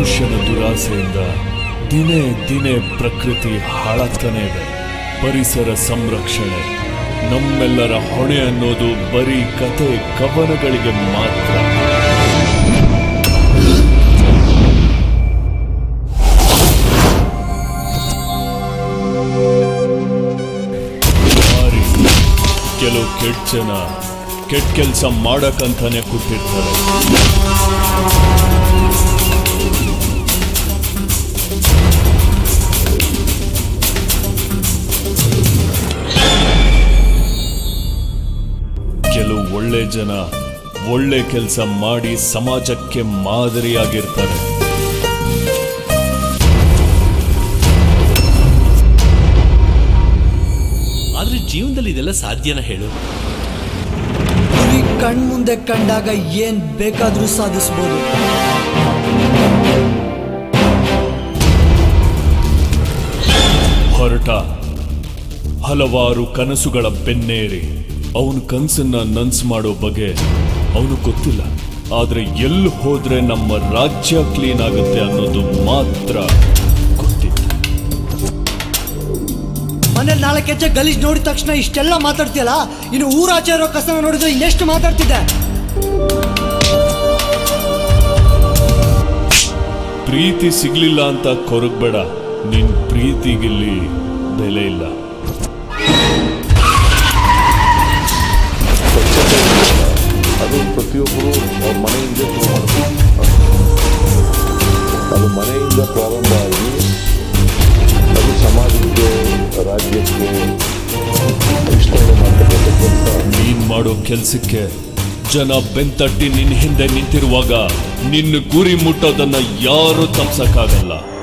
ಮನುಷ್ಯನ ದುರಾಸೆಯಿಂದ ದಿನೇ ದಿನೇ ಪ್ರಕೃತಿ ಹಾಳಾಗ್ತಾನೆ ಇದೆ ಪರಿಸರ ಸಂರಕ್ಷಣೆ ನಮ್ಮೆಲ್ಲರ ಹೊಣೆ ಅನ್ನೋದು ಬರೀ ಕತೆ ಕವನಗಳಿಗೆ ಮಾತ್ರ ಮಾರಿ ಕೆಲವು ಕೆಟ್ಟ ಜನ ಕೆಟ್ಟ ಕೆಲಸ ಮಾಡಕ್ಕಂತಾನೆ ಕೊಟ್ಟಿರ್ತಾರೆ ಕೆಲವು ಒಳ್ಳೆ ಜನ ಒಳ್ಳೆ ಕೆಲಸ ಮಾಡಿ ಸಮಾಜಕ್ಕೆ ಮಾದರಿಯಾಗಿರ್ತಾರೆ ಆದ್ರೆ ಜೀವನದಲ್ಲಿ ಇದೆಲ್ಲ ಸಾಧ್ಯನ ಹೇಳು ಗುರಿ ಕಣ್ಮುಂದೆ ಕಂಡಾಗ ಏನ್ ಬೇಕಾದ್ರೂ ಸಾಧಿಸ್ಬೋದು ಹೊರಟ ಹಲವಾರು ಕನಸುಗಳ ಬೆನ್ನೇರಿ ಅವನ ಕನಸನ್ನ ನನ್ಸ್ ಮಾಡೋ ಬಗ್ಗೆ ಅವನು ಗೊತ್ತಿಲ್ಲ ಆದ್ರೆ ಎಲ್ಲಿ ಹೋದ್ರೆ ನಮ್ಮ ರಾಜ್ಯ ಕ್ಲೀನ್ ಆಗುತ್ತೆ ಅನ್ನೋದು ಮಾತ್ರ ಗೊತ್ತಿತ್ತು ಮನೇಲಿ ನಾಲ್ಕು ಹೆಜ್ಜೆ ಗಲೀಜ್ ನೋಡಿದ ತಕ್ಷಣ ಇಷ್ಟೆಲ್ಲ ಮಾತಾಡ್ತೀಯಲ್ಲ ಇನ್ನು ಊರಾಚೆ ಇರೋ ಕಸನ ನೋಡಿದ್ರೆ ಇನ್ನೆಷ್ಟು ಮಾತಾಡ್ತಿದ್ದೆ ಪ್ರೀತಿ ಸಿಗ್ಲಿಲ್ಲ ಅಂತ ಕೊರಗ್ಬೇಡ ನಿನ್ ಪ್ರೀತಿಗಿಲ್ಲಿ ಬೆಲೆ ಇಲ್ಲ ಅದು ಪ್ರತಿಯೊಬ್ಬರು ಅವ್ರ ಮನೆಯಿಂದ ಶುರು ಮಾಡಬೇಕು ಅದು ಮನೆಯಿಂದ ಪ್ರಾರಂಭ ಆಗಿ ಅದು ಸಮಾಜಕ್ಕೆ ರಾಜ್ಯಕ್ಕೆ ವಿಸ್ತರಣೆ ಮಾಡ್ತಕ್ಕಂಥ ಕೆಲಸ ನೀನ್ ಮಾಡೋ ಕೆಲ್ಸಕ್ಕೆ ಜನ ಬೆಂತಟ್ಟಿ ನಿನ್ ಹಿಂದೆ ನಿಂತಿರುವಾಗ ನಿನ್ನ ಗುರಿ ಮುಟ್ಟೋದನ್ನ ಯಾರು ತಪ್ಸಕ್ಕಾಗಲ್ಲ